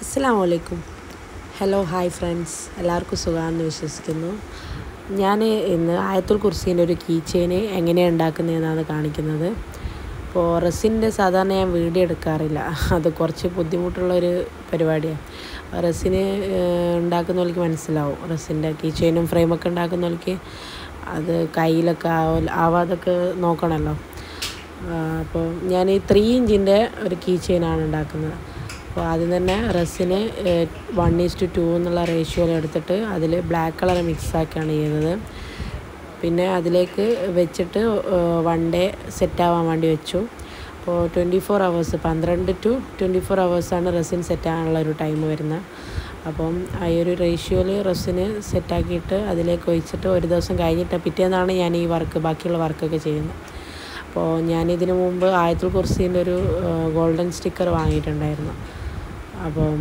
അസ്സാം വലൈക്കും hello hi friends എല്ലാവർക്കും സുഖമാണെന്ന് വിശ്വസിക്കുന്നു ഞാൻ ഇന്ന് ആയത്തുൽ കുർസീൻ്റെ ഒരു കീ ചെയിൻ എങ്ങനെയാണ് ഉണ്ടാക്കുന്നതെന്നാണ് കാണിക്കുന്നത് അപ്പോൾ റസിൻ്റെ സാധാരണ ഞാൻ വീഡിയോ എടുക്കാറില്ല അത് കുറച്ച് ബുദ്ധിമുട്ടുള്ളൊരു പരിപാടിയാണ് റസിന് ഉണ്ടാക്കുന്നവർക്ക് മനസ്സിലാവും റസിൻ്റെ കീ ചെയിനും ഫ്രെയിമൊക്കെ ഉണ്ടാക്കുന്നവർക്ക് അത് കയ്യിലൊക്കെ ആവ ആവാതൊക്കെ നോക്കണമല്ലോ അപ്പോൾ ഞാൻ ഈ ത്രീ ഇഞ്ചിൻ്റെ ഒരു കീ ചെയിനാണ് ഉണ്ടാക്കുന്നത് അപ്പോൾ ആദ്യം തന്നെ റസിന് വൺ ഈസ് ടു ടു എന്നുള്ള റേഷ്യോയിൽ എടുത്തിട്ട് അതിൽ ബ്ലാക്ക് കളർ മിക്സ് ആക്കിയാണ് ചെയ്യുന്നത് പിന്നെ അതിലേക്ക് വെച്ചിട്ട് വൺ ഡേ സെറ്റാവാൻ വേണ്ടി വെച്ചു അപ്പോൾ ട്വൻറ്റി ഫോർ അവേഴ്സ് പന്ത്രണ്ട് ടു ട്വൻറ്റി ഫോർ അവേഴ്സാണ് റസിൻ സെറ്റാകാനുള്ള ഒരു ടൈം വരുന്നത് അപ്പം ആ ഒരു റേഷ്യോയിൽ റസിന് സെറ്റാക്കിയിട്ട് അതിലേക്ക് ഒഴിച്ചിട്ട് ഒരു ദിവസം കഴിഞ്ഞിട്ട് പിറ്റേന്നാണ് ഞാൻ ഈ വർക്ക് ബാക്കിയുള്ള വർക്കൊക്കെ ചെയ്യുന്നത് അപ്പോൾ ഞാനിതിനു മുമ്പ് ആയത്തുൽ കുർസീൻ്റെ ഒരു ഗോൾഡൻ സ്റ്റിക്കർ വാങ്ങിയിട്ടുണ്ടായിരുന്നു അപ്പം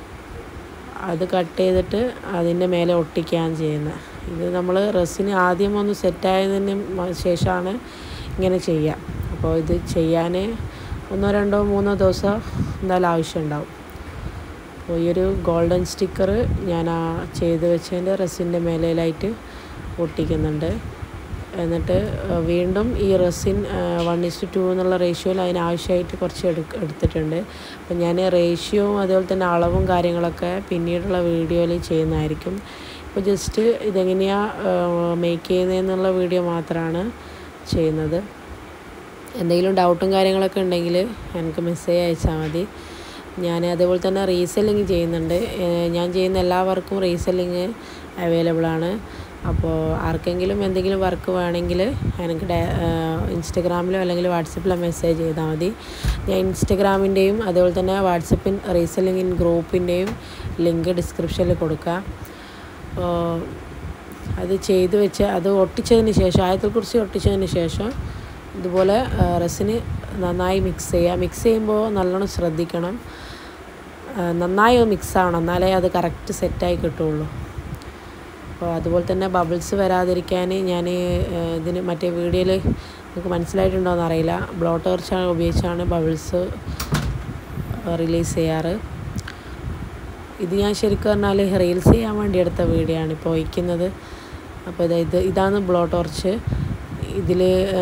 അത് കട്ട് ചെയ്തിട്ട് അതിൻ്റെ മേലെ ഒട്ടിക്കുകയാണ് ചെയ്യുന്നത് ഇത് നമ്മൾ റസിന് ആദ്യം ഒന്ന് സെറ്റായതിന് ശേഷമാണ് ഇങ്ങനെ ചെയ്യുക അപ്പോൾ ഇത് ചെയ്യാൻ ഒന്നോ രണ്ടോ മൂന്നോ ദിവസം എന്തായാലും ആവശ്യമുണ്ടാവും അപ്പോൾ ഈ ഒരു ഗോൾഡൻ സ്റ്റിക്കർ ഞാൻ ആ ചെയ്ത് വെച്ചതിൻ്റെ റസിൻ്റെ മേലയിലായിട്ട് ഒട്ടിക്കുന്നുണ്ട് എന്നിട്ട് വീണ്ടും ഈ റെസിൻ വൺ ഇസ്റ്റ് ടു എന്നുള്ള റേഷ്യോയിൽ അതിനാവശ്യമായിട്ട് കുറച്ച് എടു എടുത്തിട്ടുണ്ട് അപ്പം ഞാൻ റേഷ്യോവും അതുപോലെ തന്നെ അളവും കാര്യങ്ങളൊക്കെ പിന്നീടുള്ള വീഡിയോയിൽ ചെയ്യുന്നതായിരിക്കും ഇപ്പോൾ ജസ്റ്റ് ഇതെങ്ങനെയാണ് മേക്ക് ചെയ്യുന്നതെന്നുള്ള വീഡിയോ മാത്രമാണ് ചെയ്യുന്നത് എന്തെങ്കിലും ഡൗട്ടും കാര്യങ്ങളൊക്കെ ഉണ്ടെങ്കിൽ എനിക്ക് മെസ്സേജ് അയച്ചാൽ മതി ഞാൻ അതേപോലെ തന്നെ റീസെല്ലിങ് ചെയ്യുന്നുണ്ട് ഞാൻ ചെയ്യുന്ന എല്ലാ വർക്കും റീസെല്ലിങ് അവൈലബിൾ ആണ് അപ്പോൾ ആർക്കെങ്കിലും എന്തെങ്കിലും വർക്ക് വേണമെങ്കിൽ എനിക്ക് ഇൻസ്റ്റഗ്രാമിലോ അല്ലെങ്കിൽ വാട്സപ്പിലോ മെസ്സേജ് ചെയ്താൽ മതി ഞാൻ ഇൻസ്റ്റഗ്രാമിൻ്റെയും അതുപോലെ തന്നെ വാട്സപ്പിൻ റീസെല്ലിംഗ് ഇൻ ഗ്രൂപ്പിൻ്റെയും ലിങ്ക് ഡിസ്ക്രിപ്ഷനിൽ കൊടുക്കാം അപ്പോൾ അത് ചെയ്ത് വെച്ച് അത് ഒട്ടിച്ചതിന് ശേഷം ആയത്തെക്കുറിച്ച് ഒട്ടിച്ചതിന് ശേഷം ഇതുപോലെ റസിന് നന്നായി മിക്സ് ചെയ്യുക മിക്സ് ചെയ്യുമ്പോൾ നല്ലോണം ശ്രദ്ധിക്കണം നന്നായി മിക്സ് ആവണം എന്നാലേ അത് കറക്റ്റ് സെറ്റായി കിട്ടുള്ളൂ അപ്പോൾ അതുപോലെ തന്നെ ബബിൾസ് വരാതിരിക്കാൻ ഞാൻ ഇതിന് മറ്റേ വീഡിയോയിൽ നിങ്ങൾക്ക് മനസ്സിലായിട്ടുണ്ടോ എന്നറിയില്ല ബ്ലോ ടോർച്ച് ഉപയോഗിച്ചാണ് ബബിൾസ് റിലീസ് ചെയ്യാറ് ഇത് ഞാൻ ശരിക്കും പറഞ്ഞാൽ റീൽസ് ചെയ്യാൻ വേണ്ടി എടുത്ത വീഡിയോ ആണ് ഇപ്പോൾ വയ്ക്കുന്നത് അപ്പോൾ ഇത് ഇത് ഇതാണ് ബ്ലോ ടോർച്ച് ഇതിൽ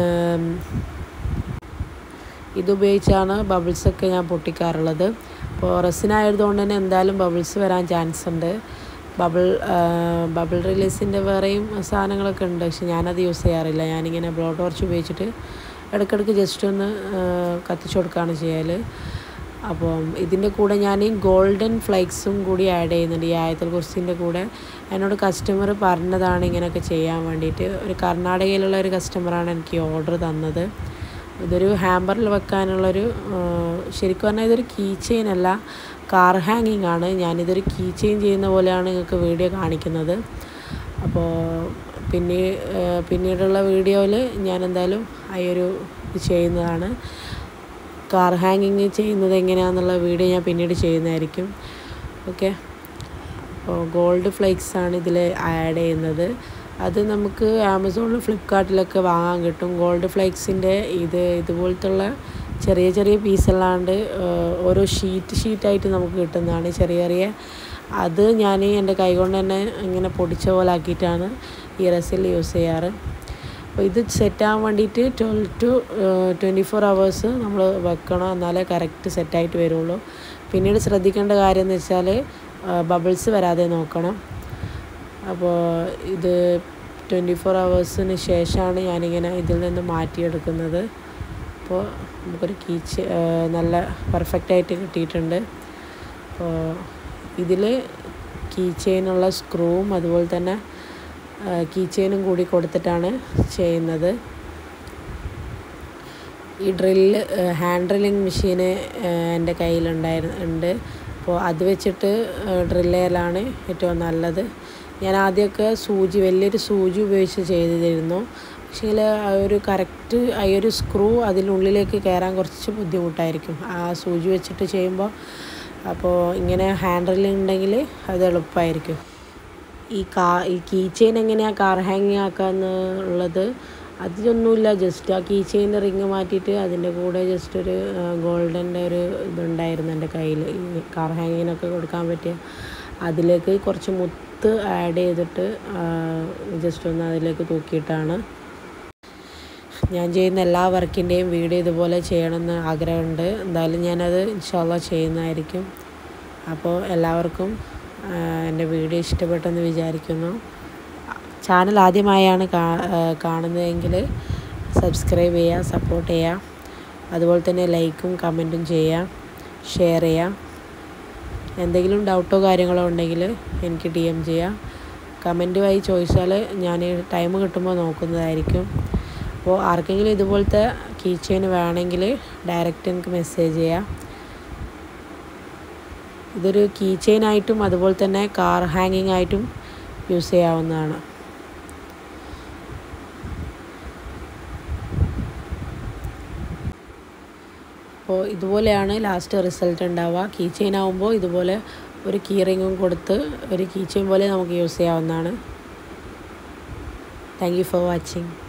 ഇതുപയോഗിച്ചാണ് ബബിൾസൊക്കെ ഞാൻ പൊട്ടിക്കാറുള്ളത് അപ്പോൾ റെസിനായതുകൊണ്ട് തന്നെ എന്തായാലും ബബിൾസ് വരാൻ ചാൻസ് ഉണ്ട് ബബിൾ ബബിൾ റിലീസിൻ്റെ വേറെയും സാധനങ്ങളൊക്കെ ഉണ്ട് പക്ഷെ ഞാനത് യൂസ് ചെയ്യാറില്ല ഞാനിങ്ങനെ ബ്ലോ ടോർച്ച് ഉപയോഗിച്ചിട്ട് ഇടയ്ക്കിടയ്ക്ക് ജസ്റ്റ് ഒന്ന് കത്തിച്ചു കൊടുക്കുകയാണ് ചെയ്യൽ അപ്പം ഇതിൻ്റെ കൂടെ ഞാൻ ഗോൾഡൻ ഫ്ലേക്സും കൂടി ആഡ് ചെയ്യുന്നുണ്ട് ഈ ആയത്തൽ കുർസിൻ്റെ കൂടെ എന്നോട് കസ്റ്റമർ പറഞ്ഞതാണ് ഇങ്ങനെയൊക്കെ ചെയ്യാൻ വേണ്ടിയിട്ട് ഒരു കർണാടകയിലുള്ള ഒരു കസ്റ്റമറാണ് എനിക്ക് ഓർഡർ തന്നത് ഇതൊരു ഹാമ്പറിൽ വെക്കാനുള്ളൊരു ശരിക്കും പറഞ്ഞാൽ ഇതൊരു കീ ചെയിൻ അല്ല കാർ ഹാങ്ങിങ് ആണ് ഞാനിതൊരു കീ ചെയിൻ ചെയ്യുന്ന പോലെയാണ് നിങ്ങൾക്ക് വീഡിയോ കാണിക്കുന്നത് അപ്പോൾ പിന്നെ പിന്നീടുള്ള വീഡിയോയിൽ ഞാൻ എന്തായാലും ആ ഒരു ഇത് ചെയ്യുന്നതാണ് കാർ ഹാങ്ങിങ് ചെയ്യുന്നത് എങ്ങനെയാണെന്നുള്ള വീഡിയോ ഞാൻ പിന്നീട് ചെയ്യുന്നതായിരിക്കും ഓക്കെ അപ്പോൾ ഗോൾഡ് ഫ്ലേക്സ് ആണ് ഇതിൽ ആഡ് ചെയ്യുന്നത് അത് നമുക്ക് ആമസോണിലും ഫ്ലിപ്കാർട്ടിലൊക്കെ വാങ്ങാൻ കിട്ടും ഗോൾഡ് ഫ്ലേക്സിൻ്റെ ഇത് ഇതുപോലത്തുള്ള ചെറിയ ചെറിയ പീസല്ലാണ്ട് ഓരോ ഷീറ്റ് ഷീറ്റായിട്ട് നമുക്ക് കിട്ടുന്നതാണ് ചെറിയ ചെറിയ അത് ഞാൻ എൻ്റെ കൈകൊണ്ട് തന്നെ ഇങ്ങനെ പൊടിച്ച പോലെ ആക്കിയിട്ടാണ് ഈ റസിൽ യൂസ് ചെയ്യാറ് അപ്പോൾ ഇത് സെറ്റാകാൻ വേണ്ടിയിട്ട് twelve to twenty four hours നമ്മൾ വെക്കണം എന്നാലേ കറക്റ്റ് സെറ്റായിട്ട് വരുള്ളൂ പിന്നീട് ശ്രദ്ധിക്കേണ്ട കാര്യം എന്ന് വെച്ചാൽ ബബിൾസ് വരാതെ നോക്കണം അപ്പോൾ ഇത് ട്വൻറ്റി ഫോർ അവേഴ്സിന് ശേഷമാണ് ഞാനിങ്ങനെ ഇതിൽ നിന്ന് മാറ്റിയെടുക്കുന്നത് അപ്പോൾ നമുക്കൊരു കീച്ച് നല്ല പെർഫെക്റ്റായിട്ട് കിട്ടിയിട്ടുണ്ട് അപ്പോൾ ഇതിൽ കീ ചെയിനുള്ള സ്ക്രൂവും അതുപോലെ തന്നെ കീ ചെയിനും കൂടി കൊടുത്തിട്ടാണ് ചെയ്യുന്നത് ഈ ഡ്രില്ല് ഹാൻഡ് ഡ്രില്ലിങ് മെഷീന് എൻ്റെ കയ്യിലുണ്ടായിരുന്നു ഉണ്ട് അപ്പോൾ അത് വെച്ചിട്ട് ഡ്രില്ല് ചെയ്യലാണ് ഏറ്റവും നല്ലത് ഞാൻ ആദ്യമൊക്കെ സൂചി വലിയൊരു സൂചി ഉപയോഗിച്ച് ചെയ്തിരുന്നു പക്ഷേ ആ ഒരു കറക്റ്റ് ആ ഒരു സ്ക്രൂ അതിനുള്ളിലേക്ക് കയറാൻ കുറച്ച് ബുദ്ധിമുട്ടായിരിക്കും ആ സൂചി വെച്ചിട്ട് ചെയ്യുമ്പോൾ അപ്പോൾ ഇങ്ങനെ ഹാൻഡിൽ ഉണ്ടെങ്കിൽ അത് എളുപ്പമായിരിക്കും ഈ കാ ഈ കീ ചെയിൻ എങ്ങനെയാണ് കാർ ഹാങ്ങിങ് ആക്കുക എന്നുള്ളത് അതിലൊന്നുമില്ല ജസ്റ്റ് ആ കീ ചെയിൻ്റെ റിങ് മാറ്റിയിട്ട് അതിൻ്റെ കൂടെ ജസ്റ്റ് ഒരു ഗോൾഡൻ്റെ ഒരു ഇതുണ്ടായിരുന്നു എൻ്റെ കയ്യിൽ ഈ കാർ ഹാങ്ങിങ്ങിനൊക്കെ കൊടുക്കാൻ പറ്റിയ അതിലേക്ക് കുറച്ച് മുത്ത് ആഡ് ചെയ്തിട്ട് ജസ്റ്റ് ഒന്ന് അതിലേക്ക് തൂക്കിയിട്ടാണ് ഞാൻ ചെയ്യുന്ന എല്ലാ വർക്കിൻ്റെയും വീഡിയോ ഇതുപോലെ ചെയ്യണമെന്ന് ആഗ്രഹമുണ്ട് എന്തായാലും ഞാനത് ഇൻഷാല്ല ചെയ്യുന്നതായിരിക്കും അപ്പോൾ എല്ലാവർക്കും എൻ്റെ വീഡിയോ ഇഷ്ടപ്പെട്ടെന്ന് വിചാരിക്കുന്നു ചാനൽ ആദ്യമായാണ് കാണുന്നതെങ്കിൽ സബ്സ്ക്രൈബ് ചെയ്യുക സപ്പോർട്ട് ചെയ്യുക അതുപോലെ തന്നെ ലൈക്കും കമൻറ്റും ചെയ്യുക ഷെയർ ചെയ്യുക എന്തെങ്കിലും ഡൗട്ടോ കാര്യങ്ങളോ ഉണ്ടെങ്കിൽ എനിക്ക് ഡി എം ചെയ്യുക കമൻറ്റ് വഴി ചോദിച്ചാൽ ഞാൻ ടൈം കിട്ടുമ്പോൾ നോക്കുന്നതായിരിക്കും അപ്പോൾ ആർക്കെങ്കിലും ഇതുപോലത്തെ കീ ചെയിൻ വേണമെങ്കിൽ ഡയറക്റ്റ് എനിക്ക് മെസ്സേജ് ചെയ്യാം ഇതൊരു കീ ചെയിൻ ആയിട്ടും അതുപോലെ തന്നെ കാർ ഹാങ്ങിങ് ആയിട്ടും യൂസ് ചെയ്യാവുന്നതാണ് അപ്പോൾ ഇതുപോലെയാണ് ലാസ്റ്റ് റിസൾട്ട് ഉണ്ടാവുക കീ ചെയിൻ ആകുമ്പോൾ ഇതുപോലെ ഒരു കീ റിങ്ങും കൊടുത്ത് ഒരു കീ ചെയിൻ പോലെ നമുക്ക് യൂസ് ചെയ്യാവുന്നതാണ് താങ്ക് യു ഫോർ വാച്ചിങ്